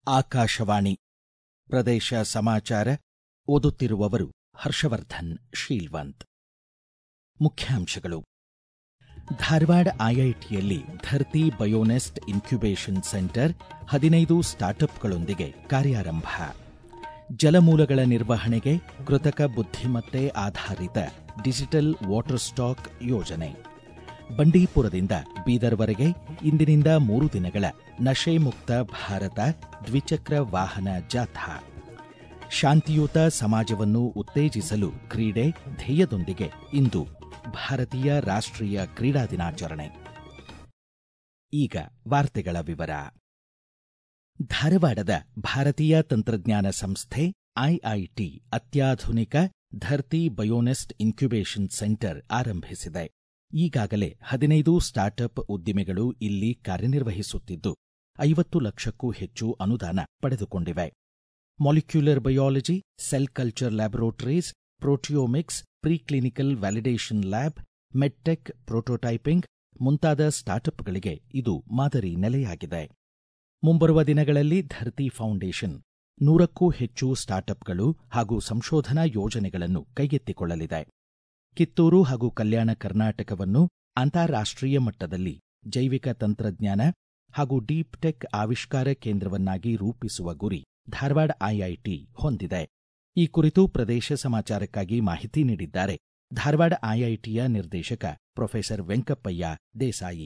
ಆಕಾಶವಾಣಿ ಪ್ರದೇಶ ಸಮಾಚಾರ ಓದುತ್ತಿರುವವರು ಹರ್ಷವರ್ಧನ್ ಶೀಲ್ವಂತ್ ಮುಖ್ಯಾಂಶಗಳು ಧಾರವಾಡ ಐಐಟಿಯಲ್ಲಿ ಧರ್ತಿ ಬಯೋನೆಸ್ಟ್ ಇನ್ಕ್ಯುಬೇಷನ್ ಸೆಂಟರ್ ಹದಿನೈದು ಸ್ಟಾರ್ಟ್ಅಪ್ಗಳೊಂದಿಗೆ ಕಾರ್ಯಾರಂಭ ಜಲಮೂಲಗಳ ನಿರ್ವಹಣೆಗೆ ಕೃತಕ ಬುದ್ಧಿಮತ್ತೆ ಆಧಾರಿತ ಡಿಜಿಟಲ್ ವಾಟರ್ ಸ್ಟಾಕ್ ಯೋಜನೆ ಬಂಡೀಪುರದಿಂದ ಬೀದರ್ವರೆಗೆ ಇಂದಿನಿಂದ ಮೂರು ದಿನಗಳ ನಶೆ ಮುಕ್ತ ಭಾರತ ದ್ವಿಚಕ್ರ ವಾಹನ ಜಾಥಾ ಶಾಂತಿಯುತ ಸಮಾಜವನ್ನು ಉತ್ತೇಜಿಸಲು ಕ್ರೀಡೆ ಧ್ಯೇಯದೊಂದಿಗೆ ಇಂದು ಭಾರತೀಯ ರಾಷ್ಟ್ರೀಯ ಕ್ರೀಡಾ ದಿನಾಚರಣೆ ಈಗ ವಾರ್ತೆಗಳ ವಿವರ ಧಾರವಾಡದ ಭಾರತೀಯ ತಂತ್ರಜ್ಞಾನ ಸಂಸ್ಥೆ ಐಐಟಿ ಅತ್ಯಾಧುನಿಕ ಧರ್ತಿ ಬಯೋನೆಸ್ಟ್ ಇನ್ಕ್ಯುಬೇಷನ್ ಸೆಂಟರ್ ಆರಂಭಿಸಿದೆ ಈಗಾಗಲೇ ಹದಿನೈದು ಸ್ಟಾರ್ಟ್ಅಪ್ ಉದ್ದಿಮೆಗಳು ಇಲ್ಲಿ ಕಾರ್ಯನಿರ್ವಹಿಸುತ್ತಿದ್ದು ಐವತ್ತು ಲಕ್ಷಕ್ಕೂ ಹೆಚ್ಚು ಅನುದಾನ ಪಡೆದುಕೊಂಡಿವೆ molecular biology cell culture laboratories proteomics preclinical validation lab medtech prototyping ಮುಂತಾದ ಸ್ಟಾರ್ಟ್ಅಪ್ಗಳಿಗೆ ಇದು ಮಾದರಿ ನೆಲೆಯಾಗಿದೆ ಮುಂಬರುವ ದಿನಗಳಲ್ಲಿ ಧರ್ತಿ ಫೌಂಡೇಶನ್ ನೂರಕ್ಕೂ ಹೆಚ್ಚು ಸ್ಟಾರ್ಟ್ಅಪ್ಗಳು ಹಾಗೂ ಸಂಶೋಧನಾ ಯೋಜನೆಗಳನ್ನು ಕೈಗೆತ್ತಿಕೊಳ್ಳಲಿದೆ ಕಿತ್ತೂರು ಹಾಗೂ ಕಲ್ಯಾಣ ಕರ್ನಾಟಕವನ್ನು ಅಂತಾರಾಷ್ಟ್ರೀಯ ಮಟ್ಟದಲ್ಲಿ ಜೈವಿಕ ತಂತ್ರಜ್ಞಾನ ಹಾಗೂ ಡೀಪ್ ಟೆಕ್ ಆವಿಷ್ಕಾರ ಕೇಂದ್ರವನ್ನಾಗಿ ರೂಪಿಸುವ ಗುರಿ ಧಾರವಾಡ ಐಐಟಿ ಹೊಂದಿದೆ ಈ ಕುರಿತು ಪ್ರದೇಶ ಸಮಾಚಾರಕ್ಕಾಗಿ ಮಾಹಿತಿ ನೀಡಿದ್ದಾರೆ ಧಾರವಾಡ ಐಐಟಿಯ ನಿರ್ದೇಶಕ ಪ್ರೊಫೆಸರ್ ವೆಂಕಪ್ಪಯ್ಯ ದೇಸಾಯಿ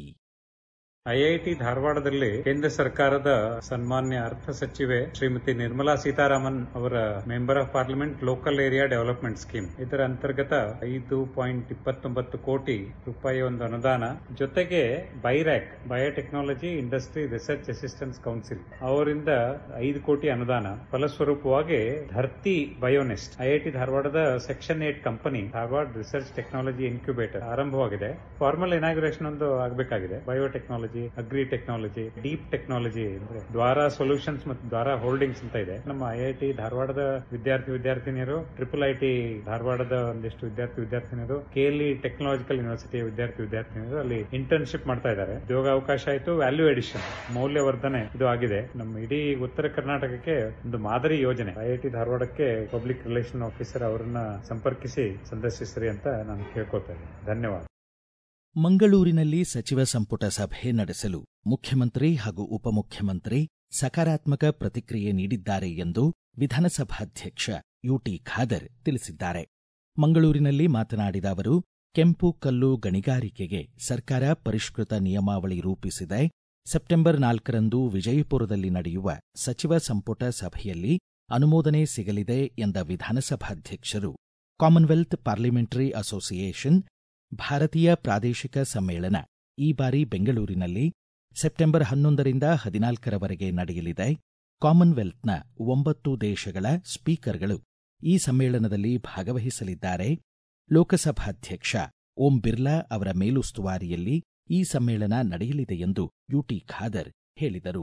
ಐಐಟಿ ಧಾರವಾಡದಲ್ಲಿ ಕೇಂದ್ರ ಸರ್ಕಾರದ ಸನ್ಮಾನ್ಯ ಅರ್ಥ ಸಚಿವೆ ಶ್ರೀಮತಿ ನಿರ್ಮಲಾ ಸೀತಾರಾಮನ್ ಅವರ member of parliament local area development scheme ಇದರ ಅಂತರ್ಗತ ಐದು ಪಾಯಿಂಟ್ ಇಪ್ಪತ್ತೊಂಬತ್ತು ಕೋಟಿ ರೂಪಾಯಿ ಒಂದು ಅನುದಾನ ಜೊತೆಗೆ BIRAC biotechnology industry research assistance council ಅವರಿಂದ ಐದು ಕೋಟಿ ಅನುದಾನ ಫಲಸ್ವರೂಪವಾಗಿ ಧರ್ತಿ ಬಯೋನೆಸ್ಟ್ ಐಐಟಿ ಧಾರವಾಡದ section eight company Dharwad research technology incubator ಆರಂಭವಾಗಿದೆ ಫಾರ್ಮಲ್ ಇನಾಗ್ರೇಷನ್ ಒಂದು ಆಗಬೇಕಾಗಿದೆ biotechnology agri technology deep technology ಅಂದ್ರೆ ದ್ವಾರ ಸೊಲ್ಯೂಷನ್ಸ್ ಮತ್ತು ದ್ವಾರ ಹೋಲ್ಡಿಂಗ್ಸ್ ಅಂತ ಇದೆ ನಮ್ಮ ಐಐಟಿ ಧಾರವಾಡದ ವಿದ್ಯಾರ್ಥಿ ವಿದ್ಯಾರ್ಥಿನಿಯರು ಟ್ರಿಪಲ್ ಐಟಿ ಧಾರವಾಡದ ಒಂದಿಷ್ಟು ವಿದ್ಯಾರ್ಥಿ ವಿದ್ಯಾರ್ಥಿನಿಯರು ಕೆಎಲ್ಇ ಟೆಕ್ನಾಲಜಿಕಲ್ ಯೂನಿವರ್ಸಿಟಿಯ ವಿದ್ಯಾರ್ಥಿ ವಿದ್ಯಾರ್ಥಿನಿಯರು ಅಲ್ಲಿ ಇಂಟರ್ನ್ಶಿಪ್ ಮಾಡ್ತಾ ಇದ್ದಾರೆ ಉದ್ಯೋಗ ಅವಕಾಶ ಆಯಿತು ವ್ಯಾಲ್ಯೂ ಎಡಿಷನ್ ಮೌಲ್ಯವರ್ಧನೆ ಇದು ಆಗಿದೆ ನಮ್ಮ ಇಡೀ ಉತ್ತರ ಕರ್ನಾಟಕಕ್ಕೆ ಒಂದು ಮಾದರಿ ಯೋಜನೆ ಐಐಟಿ ಧಾರವಾಡಕ್ಕೆ ಪಬ್ಲಿಕ್ ರಿಲೇಷನ್ ಆಫೀಸರ್ ಅವರನ್ನ ಸಂಪರ್ಕಿಸಿ ಸಂದರ್ಶಿಸ್ರಿ ಅಂತ ನಾನು ಕೇಳ್ಕೊತಾ ಇದ್ದೀನಿ ಧನ್ಯವಾದ ಮಂಗಳೂರಿನಲ್ಲಿ ಸಚಿವ ಸಂಪುಟ ಸಭೆ ನಡೆಸಲು ಮುಖ್ಯಮಂತ್ರಿ ಹಾಗೂ ಉಪಮುಖ್ಯಮಂತ್ರಿ ಸಕಾರಾತ್ಮಕ ಪ್ರತಿಕ್ರಿಯೆ ನೀಡಿದ್ದಾರೆ ಎಂದು ವಿಧಾನಸಭಾಧ್ಯಕ್ಷ ಯುಟಿ ಖಾದರ್ ತಿಳಿಸಿದ್ದಾರೆ ಮಂಗಳೂರಿನಲ್ಲಿ ಮಾತನಾಡಿದ ಅವರು ಕೆಂಪು ಕಲ್ಲು ಗಣಿಗಾರಿಕೆಗೆ ಸರ್ಕಾರ ಪರಿಷ್ಕೃತ ನಿಯಮಾವಳಿ ರೂಪಿಸಿದೆ ಸೆಪ್ಟೆಂಬರ್ ನಾಲ್ಕರಂದು ವಿಜಯಪುರದಲ್ಲಿ ನಡೆಯುವ ಸಚಿವ ಸಂಪುಟ ಸಭೆಯಲ್ಲಿ ಅನುಮೋದನೆ ಸಿಗಲಿದೆ ಎಂದ ವಿಧಾನಸಭಾಧ್ಯಕ್ಷರು ಕಾಮನ್ವೆಲ್ತ್ ಪಾರ್ಲಿಮೆಂಟರಿ ಅಸೋಸಿಯೇಷನ್ ಭಾರತೀಯ ಪ್ರಾದೇಶಿಕ ಸಮ್ಮೇಳನ ಈ ಬಾರಿ ಬೆಂಗಳೂರಿನಲ್ಲಿ ಸೆಪ್ಟೆಂಬರ್ ಹನ್ನೊಂದರಿಂದ ಹದಿನಾಲ್ಕರವರೆಗೆ ನಡೆಯಲಿದೆ ಕಾಮನ್ವೆಲ್ತ್ನ ಒಂಬತ್ತು ದೇಶಗಳ ಸ್ಪೀಕರ್ಗಳು ಈ ಸಮ್ಮೇಳನದಲ್ಲಿ ಭಾಗವಹಿಸಲಿದ್ದಾರೆ ಲೋಕಸಭಾಧ್ಯಕ್ಷ ಓಂ ಬಿರ್ಲಾ ಅವರ ಮೇಲುಸ್ತುವಾರಿಯಲ್ಲಿ ಈ ಸಮ್ಮೇಳನ ನಡೆಯಲಿದೆ ಎಂದು ಯುಟಿ ಖಾದರ್ ಹೇಳಿದರು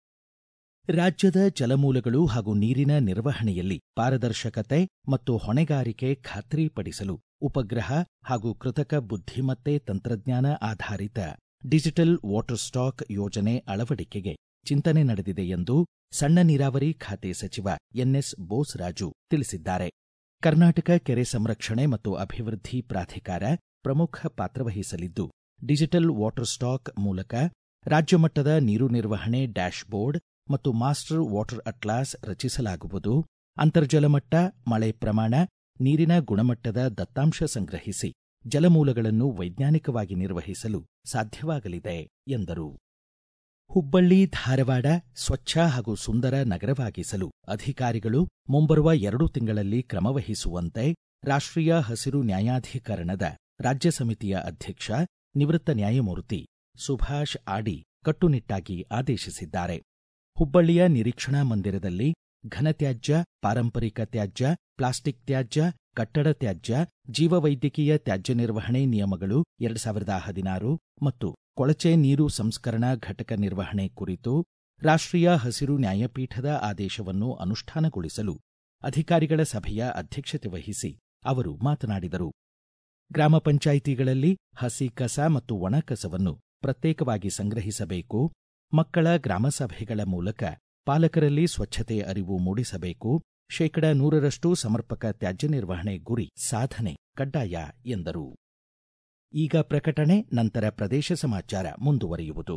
ರಾಜ್ಯದ ಜಲಮೂಲಗಳು ಹಾಗೂ ನೀರಿನ ನಿರ್ವಹಣೆಯಲ್ಲಿ ಪಾರದರ್ಶಕತೆ ಮತ್ತು ಹೊಣೆಗಾರಿಕೆ ಖಾತ್ರಿಪಡಿಸಲು ಉಪಗ್ರಹ ಹಾಗೂ ಕೃತಕ ಬುದ್ಧಿಮತ್ತೆ ತಂತ್ರಜ್ಞಾನ ಆಧಾರಿತ ಡಿಜಿಟಲ್ ವಾಟರ್ ಸ್ಟಾಕ್ ಯೋಜನೆ ಅಳವಡಿಕೆಗೆ ಚಿಂತನೆ ನಡೆದಿದೆ ಎಂದು ಸಣ್ಣ ನೀರಾವರಿ ಖಾತೆ ಸಚಿವ ಎನ್ಎಸ್ ಬೋಸ್ರಾಜು ತಿಳಿಸಿದ್ದಾರೆ ಕರ್ನಾಟಕ ಕೆರೆ ಸಂರಕ್ಷಣೆ ಮತ್ತು ಅಭಿವೃದ್ಧಿ ಪ್ರಾಧಿಕಾರ ಪ್ರಮುಖ ಪಾತ್ರವಹಿಸಲಿದ್ದು ಡಿಜಿಟಲ್ ವಾಟರ್ ಸ್ಟಾಕ್ ಮೂಲಕ ರಾಜ್ಯ ಮಟ್ಟದ ನೀರು ನಿರ್ವಹಣೆ ಡ್ಯಾಶ್ ಬೋರ್ಡ್ ಮತ್ತು ಮಾಸ್ಟರ್ ವಾಟರ್ ಅಟ್ಲಾಸ್ ರಚಿಸಲಾಗುವುದು ಅಂತರ್ಜಲ ಮಟ್ಟ ಮಳೆ ಪ್ರಮಾಣ ನೀರಿನ ಗುಣಮಟ್ಟದ ದತ್ತಾಂಶ ಸಂಗ್ರಹಿಸಿ ಜಲಮೂಲಗಳನ್ನು ವೈಜ್ಞಾನಿಕವಾಗಿ ನಿರ್ವಹಿಸಲು ಸಾಧ್ಯವಾಗಲಿದೆ ಎಂದರು ಹುಬ್ಬಳ್ಳಿ ಧಾರವಾಡ ಸ್ವಚ್ಛ ಹಾಗೂ ಸುಂದರ ನಗರವಾಗಿಸಲು ಅಧಿಕಾರಿಗಳು ಮುಂಬರುವ ಎರಡು ತಿಂಗಳಲ್ಲಿ ಕ್ರಮವಹಿಸುವಂತೆ ರಾಷ್ಟ್ರೀಯ ಹಸಿರು ನ್ಯಾಯಾಧಿಕರಣದ ರಾಜ್ಯ ಸಮಿತಿಯ ಅಧ್ಯಕ್ಷ ನಿವೃತ್ತ ನ್ಯಾಯಮೂರ್ತಿ ಸುಭಾಷ್ ಆಡಿ ಕಟ್ಟುನಿಟ್ಟಾಗಿ ಆದೇಶಿಸಿದ್ದಾರೆ ಹುಬ್ಬಳ್ಳಿಯ ನಿರೀಕ್ಷಣಾ ಮಂದಿರದಲ್ಲಿ ಘನತ್ಯಾಜ್ಯ ಪಾರಂಪರಿಕ ತ್ಯಾಜ್ಯ ಪ್ಲಾಸ್ಟಿಕ್ ತ್ಯಾಜ್ಯ ಕಟ್ಟಡ ತ್ಯಾಜ್ಯ ಜೀವವೈದ್ಯಕೀಯ ತ್ಯಾಜ್ಯ ನಿರ್ವಹಣೆ ನಿಯಮಗಳು ಎರಡು ಸಾವಿರದ ಹದಿನಾರು ಮತ್ತು ಕೊಳಚೆ ನೀರು ಸಂಸ್ಕರಣಾ ಘಟಕ ನಿರ್ವಹಣೆ ಕುರಿತು ರಾಷ್ಟ್ರೀಯ ಹಸಿರು ನ್ಯಾಯಪೀಠದ ಆದೇಶವನ್ನು ಅನುಷ್ಠಾನಗೊಳಿಸಲು ಅಧಿಕಾರಿಗಳ ಸಭೆಯ ಅಧ್ಯಕ್ಷತೆ ವಹಿಸಿ ಅವರು ಮಾತನಾಡಿದರು ಗ್ರಾಮ ಪಂಚಾಯಿತಿಗಳಲ್ಲಿ ಹಸಿ ಕಸ ಮತ್ತು ಒಣ ಕಸವನ್ನು ಪ್ರತ್ಯೇಕವಾಗಿ ಸಂಗ್ರಹಿಸಬೇಕು ಮಕ್ಕಳ ಗ್ರಾಮ ಸಭೆಗಳ ಮೂಲಕ ಪಾಲಕರಲ್ಲಿ ಸ್ವಚ್ಛತೆ ಅರಿವು ಮೂಡಿಸಬೇಕು ಶೇಕಡ ನೂರರಷ್ಟು ಸಮರ್ಪಕ ತ್ಯಾಜ್ಯ ನಿರ್ವಹಣೆ ಗುರಿ ಸಾಧನೆ ಕಡ್ಡಾಯ ಎಂದರು ಈಗ ಪ್ರಕಟಣೆ ನಂತರ ಪ್ರದೇಶ ಸಮಾಚಾರ ಮುಂದುವರಿಯುವುದು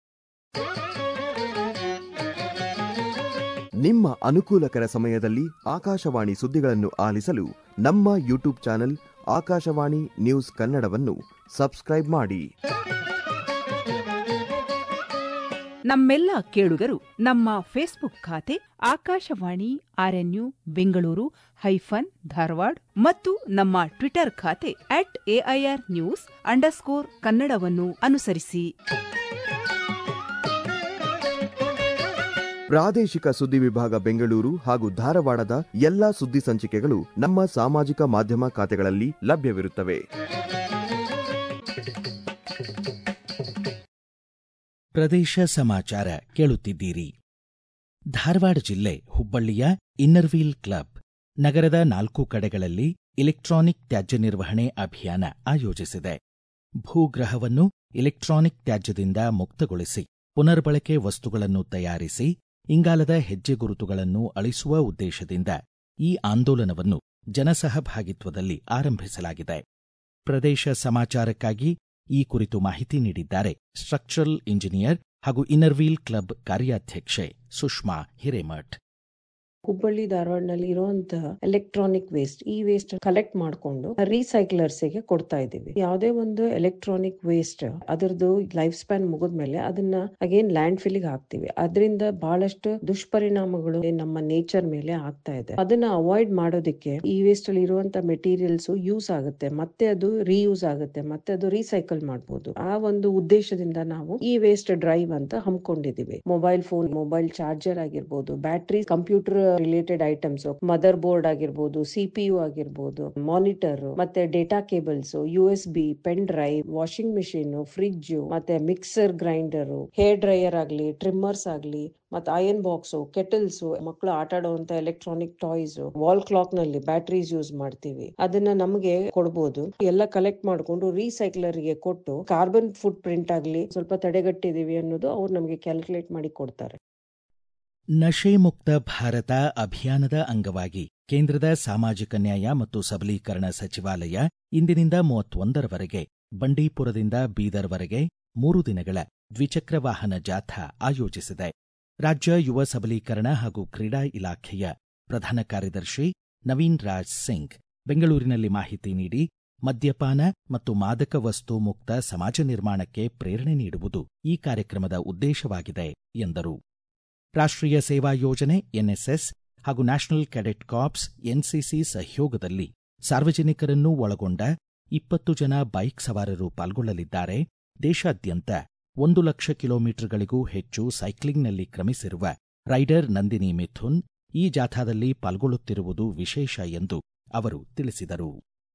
ನಿಮ್ಮ ಅನುಕೂಲಕರ ಸಮಯದಲ್ಲಿ ಆಕಾಶವಾಣಿ ಸುದ್ದಿಗಳನ್ನು ಆಲಿಸಲು ನಮ್ಮ ಯೂಟ್ಯೂಬ್ ಚಾನೆಲ್ ಆಕಾಶವಾಣಿ ನ್ಯೂಸ್ ಕನ್ನಡವನ್ನು ಸಬ್ಸ್ಕ್ರೈಬ್ ಮಾಡಿ ನಮ್ಮೆಲ್ಲ ಕೇಳುಗರು ನಮ್ಮ ಫೇಸ್ಬುಕ್ ಖಾತೆ ಆಕಾಶವಾಣಿ ಆರ್ಎನ್ಯು ಬೆಂಗಳೂರು ಹೈಫನ್ ಧಾರವಾಡ ಮತ್ತು ನಮ್ಮ ಟ್ವಿಟರ್ ಖಾತೆ ಅಟ್ ಎಐಆರ್ ನ್ಯೂಸ್ ಅಂಡರ್ಸ್ಕೋರ್ ಕನ್ನಡವನ್ನು ಅನುಸರಿಸಿ ಪ್ರಾದೇಶಿಕ ಸುದ್ದಿ ವಿಭಾಗ ಬೆಂಗಳೂರು ಹಾಗೂ ಧಾರವಾಡದ ಎಲ್ಲಾ ಸುದ್ದಿ ಸಂಚಿಕೆಗಳು ನಮ್ಮ ಸಾಮಾಜಿಕ ಮಾಧ್ಯಮ ಖಾತೆಗಳಲ್ಲಿ ಲಭ್ಯವಿರುತ್ತವೆ ಪ್ರದೇಶ ಸಮಾಚಾರ ಕೇಳುತ್ತಿದ್ದೀರಿ ಧಾರವಾಡ ಜಿಲ್ಲೆ ಹುಬ್ಬಳ್ಳಿಯ ಇನ್ನರ್ವೀಲ್ ಕ್ಲಬ್ ನಗರದ ನಾಲ್ಕು ಕಡೆಗಳಲ್ಲಿ ಇಲೆಕ್ಟ್ರಾನಿಕ್ ತ್ಯಾಜ್ಯ ನಿರ್ವಹಣೆ ಅಭಿಯಾನ ಆಯೋಜಿಸಿದೆ ಭೂಗ್ರಹವನ್ನು ಇಲೆಕ್ಟ್ರಾನಿಕ್ ತ್ಯಾಜ್ಯದಿಂದ ಮುಕ್ತಗೊಳಿಸಿ ಪುನರ್ಬಳಕೆ ವಸ್ತುಗಳನ್ನು ತಯಾರಿಸಿ ಇಂಗಾಲದ ಹೆಜ್ಜೆ ಗುರುತುಗಳನ್ನು ಅಳಿಸುವ ಉದ್ದೇಶದಿಂದ ಈ ಆಂದೋಲನವನ್ನು ಜನಸಹಭಾಗಿತ್ವದಲ್ಲಿ ಆರಂಭಿಸಲಾಗಿದೆ ಪ್ರದೇಶ ಸಮಾಚಾರಕ್ಕಾಗಿ ಈ ಕುರಿತು ಮಾಹಿತಿ ನೀಡಿದ್ದಾರೆ ಸ್ಟ್ರಕ್ಚರಲ್ ಇಂಜಿನಿಯರ್ ಹಾಗೂ ಇನ್ನರ್ವೀಲ್ ಕ್ಲಬ್ ಕಾರ್ಯಾಧ್ಯಕ್ಷೆ ಸುಷ್ಮಾ ಹಿರೇಮಠ್ ಹುಬ್ಬಳ್ಳಿ ಧಾರವಾಡನಲ್ಲಿ ಇರುವಂತಹ ಎಲೆಕ್ಟ್ರಾನಿಕ್ ವೇಸ್ಟ್ ಈ ವೇಸ್ಟ್ ಕಲೆಕ್ಟ್ ಮಾಡಿಕೊಂಡು ರೀಸೈಕ್ಲರ್ಸ್ ಗೆ ಕೊಡ್ತಾ ಇದೀವಿ ಯಾವುದೇ ಒಂದು ಎಲೆಕ್ಟ್ರಾನಿಕ್ ವೇಸ್ಟ್ ಅದರದ್ದು ಲೈಫ್ ಸ್ಪ್ಯಾನ್ ಮುಗಿದ್ಮೇಲೆ ಅದನ್ನ ಅಗೇನ್ ಲ್ಯಾಂಡ್ ಫಿಲ್ಗೆ ಹಾಕ್ತಿವಿ ಅದರಿಂದ ಬಹಳಷ್ಟು ದುಷ್ಪರಿಣಾಮಗಳು ನಮ್ಮ ನೇಚರ್ ಮೇಲೆ ಆಗ್ತಾ ಇದೆ ಅದನ್ನ ಅವಾಯ್ಡ್ ಮಾಡೋದಕ್ಕೆ ಈ ವೇಸ್ಟ್ ಅಲ್ಲಿ ಇರುವಂತ ಮೆಟೀರಿಯಲ್ಸ್ ಯೂಸ್ ಆಗುತ್ತೆ ಮತ್ತೆ ಅದು ರೀಯೂಸ್ ಆಗುತ್ತೆ ಮತ್ತೆ ಅದು ರೀಸೈಕಲ್ ಮಾಡಬಹುದು ಆ ಒಂದು ಉದ್ದೇಶದಿಂದ ನಾವು ಈ ವೇಸ್ಟ್ ಡ್ರೈವ್ ಅಂತ ಹಮ್ಮಿಕೊಂಡಿದೀವಿ ಮೊಬೈಲ್ ಫೋನ್ ಮೊಬೈಲ್ ಚಾರ್ಜರ್ ಆಗಿರ್ಬೋದು battery computer related items mother board ಆಗಿರ್ಬೋದು ಸಿಪಿಯು ಆಗಿರ್ಬೋದು ಮಾನಿಟರ್ ಮತ್ತೆ data cables U S B pen drive washing machine fridge ಮತ್ತೆ ಮಿಕ್ಸರ್ ಗ್ರೈಂಡರ್ ಹೇರ್ ಡ್ರೈಯರ್ ಆಗ್ಲಿ ಟ್ರಿಮ್ಮರ್ಸ್ ಆಗ್ಲಿ ಮತ್ತೆ ಐರನ್ ಬಾಕ್ಸ್ ಕೆಟಲ್ಸ್ ಮಕ್ಕಳು ಆಟ ಆಡುವಂತ ಎಲೆಕ್ಟ್ರಾನಿಕ್ ಟಾಯ್ಸ್ ವಾಲ್ ಕ್ಲಾಕ್ ನಲ್ಲಿ ಬ್ಯಾಟ್ರೀಸ್ ಯೂಸ್ ಮಾಡ್ತೀವಿ ಅದನ್ನ ನಮಗೆ ಕೊಡ್ಬೋದು ಎಲ್ಲ ಕಲೆಕ್ಟ್ ಮಾಡ್ಕೊಂಡು ರೀಸೈಕ್ಲರ್ ಗೆ ಕೊಟ್ಟು ಕಾರ್ಬನ್ ಫುಟ್ ಪ್ರಿಂಟ್ ಆಗ್ಲಿ ಸ್ವಲ್ಪ ತಡೆಗಟ್ಟಿದೀವಿ ಅನ್ನೋದು ಅವ್ರು ನಮಗೆ ಕ್ಯಾಲ್ಕುಲೇಟ್ ಮಾಡಿ ಕೊಡ್ತಾರೆ ನಶೆ ಮುಕ್ತ ಭಾರತ ಅಭಿಯಾನದ ಅಂಗವಾಗಿ ಕೇಂದ್ರದ ಸಾಮಾಜಿಕ ನ್ಯಾಯ ಮತ್ತು ಸಬಲೀಕರಣ ಸಚಿವಾಲಯ ಇಂದಿನಿಂದ ಮೂವತ್ತೊಂದರವರೆಗೆ ಬಂಡೀಪುರದಿಂದ ಬೀದರ್ವರೆಗೆ ಮೂರು ದಿನಗಳ ದ್ವಿಚಕ್ರ ವಾಹನ ಜಾಥಾ ಆಯೋಜಿಸಿದೆ ರಾಜ್ಯ ಯುವ ಸಬಲೀಕರಣ ಹಾಗೂ ಕ್ರೀಡಾ ಇಲಾಖೆಯ ಪ್ರಧಾನ ಕಾರ್ಯದರ್ಶಿ ನವೀನ್ ರಾಜ್ ಸಿಂಗ್ ಬೆಂಗಳೂರಿನಲ್ಲಿ ಮಾಹಿತಿ ನೀಡಿ ಮದ್ಯಪಾನ ಮತ್ತು ಮಾದಕ ವಸ್ತು ಮುಕ್ತ ಸಮಾಜ ನಿರ್ಮಾಣಕ್ಕೆ ಪ್ರೇರಣೆ ನೀಡುವುದು ಈ ಕಾರ್ಯಕ್ರಮದ ಉದ್ದೇಶವಾಗಿದೆ ಎಂದರು ರಾಷ್ಟ್ರೀಯ ಸೇವಾ ಯೋಜನೆ ಎನ್ಎಸ್ಎಸ್ ಹಾಗೂ ನ್ಯಾಷನಲ್ ಕೆಡೆಟ್ ಕಾರ್ಪ್ಸ್ ಎನ್ಸಿಸಿ ಸಹಯೋಗದಲ್ಲಿ ಸಾರ್ವಜನಿಕರನ್ನು ಒಳಗೊಂಡ ಇಪ್ಪತ್ತು ಜನ ಬೈಕ್ ಸವಾರರು ಪಾಲ್ಗೊಳ್ಳಲಿದ್ದಾರೆ ದೇಶಾದ್ಯಂತ ಒಂದು ಲಕ್ಷ ಕಿಲೋಮೀಟರ್ಗಳಿಗೂ ಹೆಚ್ಚು ಸೈಕ್ಲಿಂಗ್ನಲ್ಲಿ ಕ್ರಮಿಸಿರುವ ರೈಡರ್ ನಂದಿನಿ ಮಿಥುನ್ ಈ ಜಾಥಾದಲ್ಲಿ ಪಾಲ್ಗೊಳ್ಳುತ್ತಿರುವುದು ವಿಶೇಷ ಎಂದು ಅವರು ತಿಳಿಸಿದರು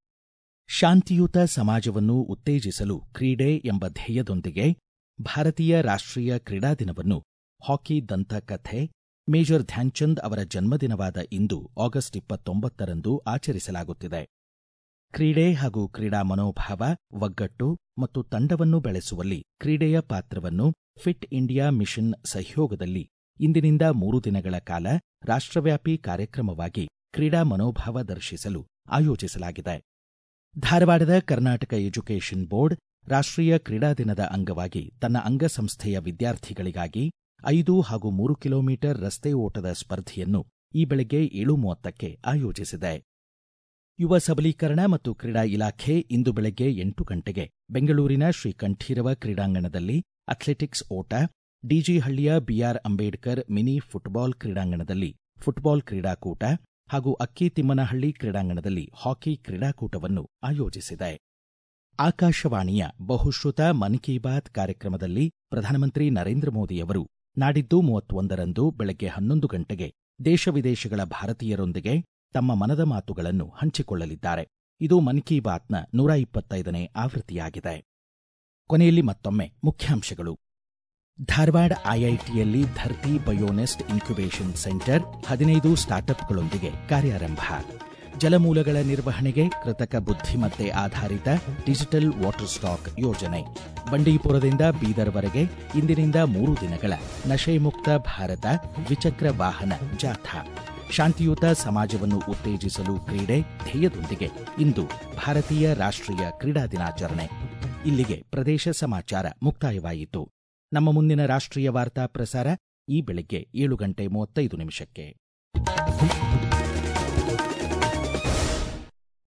ಶಾಂತಿಯುತ ಸಮಾಜವನ್ನು ಉತ್ತೇಜಿಸಲು ಕ್ರೀಡೆ ಎಂಬ ಧ್ಯೇಯದೊಂದಿಗೆ ಭಾರತೀಯ ರಾಷ್ಟ್ರೀಯ ಕ್ರೀಡಾ ದಿನವನ್ನು ಹಾಕಿ ದಂತಕಥೆ ಮೇಜರ್ ಧ್ಯಾನ್ಚಂದ್ ಅವರ ಜನ್ಮದಿನವಾದ ಇಂದು ಆಗಸ್ಟ್ ಇಪ್ಪತ್ತೊಂಬತ್ತರಂದು ಆಚರಿಸಲಾಗುತ್ತಿದೆ ಕ್ರೀಡೆ ಹಾಗೂ ಕ್ರೀಡಾ ಮನೋಭಾವ ಒಗ್ಗಟ್ಟು ಮತ್ತು ತಂಡವನ್ನು ಬೆಳೆಸುವಲ್ಲಿ ಕ್ರೀಡೆಯ ಪಾತ್ರವನ್ನು ಫಿಟ್ ಇಂಡಿಯಾ ಮಿಷನ್ ಸಹಯೋಗದಲ್ಲಿ ಇಂದಿನಿಂದ ಮೂರು ದಿನಗಳ ಕಾಲ ರಾಷ್ಟ್ರವ್ಯಾಪಿ ಕಾರ್ಯಕ್ರಮವಾಗಿ ಕ್ರೀಡಾ ಮನೋಭಾವ ದರ್ಶಿಸಲು ಆಯೋಜಿಸಲಾಗಿದೆ ಧಾರವಾಡದ ಕರ್ನಾಟಕ ಎಜುಕೇಷನ್ ಬೋರ್ಡ್ ರಾಷ್ಟ್ರೀಯ ಕ್ರೀಡಾ ದಿನದ ಅಂಗವಾಗಿ ತನ್ನ ಅಂಗಸಂಸ್ಥೆಯ ವಿದ್ಯಾರ್ಥಿಗಳಿಗಾಗಿ ಐದು ಹಾಗೂ ಮೂರು ಕಿಲೋಮೀಟರ್ ರಸ್ತೆ ಓಟದ ಸ್ಪರ್ಧೆಯನ್ನು ಈ ಬೆಳಗ್ಗೆ ಏಳು ಮೂವತ್ತಕ್ಕೆ ಆಯೋಜಿಸಿದೆ ಯುವ ಸಬಲೀಕರಣ ಮತ್ತು ಕ್ರೀಡಾ ಇಲಾಖೆ ಇಂದು ಬೆಳಗ್ಗೆ ಎಂಟು ಗಂಟೆಗೆ ಬೆಂಗಳೂರಿನ ಶ್ರೀ ಕಂಠೀರವ ಕ್ರೀಡಾಂಗಣದಲ್ಲಿ ಅಥ್ಲೆಟಿಕ್ಸ್ ಓಟ ಡಿಜಿಹಳ್ಳಿಯ ಬಿಆರ್ ಅಂಬೇಡ್ಕರ್ ಮಿನಿ ಫುಟ್ಬಾಲ್ ಕ್ರೀಡಾಂಗಣದಲ್ಲಿ ಫುಟ್ಬಾಲ್ ಕ್ರೀಡಾಕೂಟ ಹಾಗೂ ಅಕ್ಕಿತಿಮ್ಮನಹಳ್ಳಿ ಕ್ರೀಡಾಂಗಣದಲ್ಲಿ ಹಾಕಿ ಕ್ರೀಡಾಕೂಟವನ್ನು ಆಯೋಜಿಸಿದೆ ಆಕಾಶವಾಣಿಯ ಬಹುಶ್ರುತ ಮನ್ ಕಿ ಬಾತ್ ಕಾರ್ಯಕ್ರಮದಲ್ಲಿ ಪ್ರಧಾನಮಂತ್ರಿ ನರೇಂದ್ರ ಮೋದಿಯವರು ನಾಡಿದ್ದು ಮೂವತ್ತೊಂದರಂದು ಬೆಳಗ್ಗೆ ಹನ್ನೊಂದು ಗಂಟೆಗೆ ದೇಶ ವಿದೇಶಗಳ ಭಾರತೀಯರೊಂದಿಗೆ ತಮ್ಮ ಮನದ ಮಾತುಗಳನ್ನು ಹಂಚಿಕೊಳ್ಳಲಿದ್ದಾರೆ ಇದು ಮನ್ ಕಿ ಬಾತ್ನ ನೂರ ಇಪ್ಪತ್ತೈದನೇ ಆವೃತ್ತಿಯಾಗಿದೆ ಕೊನೆಯಲ್ಲಿ ಮತ್ತೊಮ್ಮೆ ಮುಖ್ಯಾಂಶಗಳು ಧಾರವಾಡ ಐಐಟಿಯಲ್ಲಿ ಧರ್ತಿ ಬಯೋನೆಸ್ಟ್ ಇನ್ಕ್ಯುಬೇಷನ್ ಸೆಂಟರ್ ಹದಿನೈದು ಸ್ಟಾರ್ಟ್ಅಪ್ಗಳೊಂದಿಗೆ ಕಾರ್ಯಾರಂಭ ಜಲಮೂಲಗಳ ನಿರ್ವಹಣೆಗೆ ಕೃತಕ ಬುದ್ಧಿಮತ್ತೆ ಆಧಾರಿತ ಡಿಜಿಟಲ್ ವಾಟರ್ ಸ್ಟಾಕ್ ಯೋಜನೆ ಬಂಡೀಪುರದಿಂದ ಬೀದರ್ವರೆಗೆ ಇಂದಿನಿಂದ ಮೂರು ದಿನಗಳ ನಶೆಮುಕ್ತ ಭಾರತ ದ್ವಿಚಕ್ರ ವಾಹನ ಜಾಥಾ ಶಾಂತಿಯುತ ಸಮಾಜವನ್ನು ಉತ್ತೇಜಿಸಲು ಕ್ರೀಡೆ ಧ್ಯೇಯದೊಂದಿಗೆ ಇಂದು ಭಾರತೀಯ ರಾಷ್ಟ್ರೀಯ ಕ್ರೀಡಾ ದಿನಾಚರಣೆ ಇಲ್ಲಿಗೆ ಪ್ರದೇಶ ಸಮಾಚಾರ ಮುಕ್ತಾಯವಾಯಿತು ನಮ್ಮ ಮುಂದಿನ ರಾಷ್ಟ್ರೀಯ ವಾರ್ತಾ ಪ್ರಸಾರ ಈ ಬೆಳಗ್ಗೆ ಏಳು ಗಂಟೆ ಮೂವತ್ತೈದು ನಿಮಿಷಕ್ಕೆ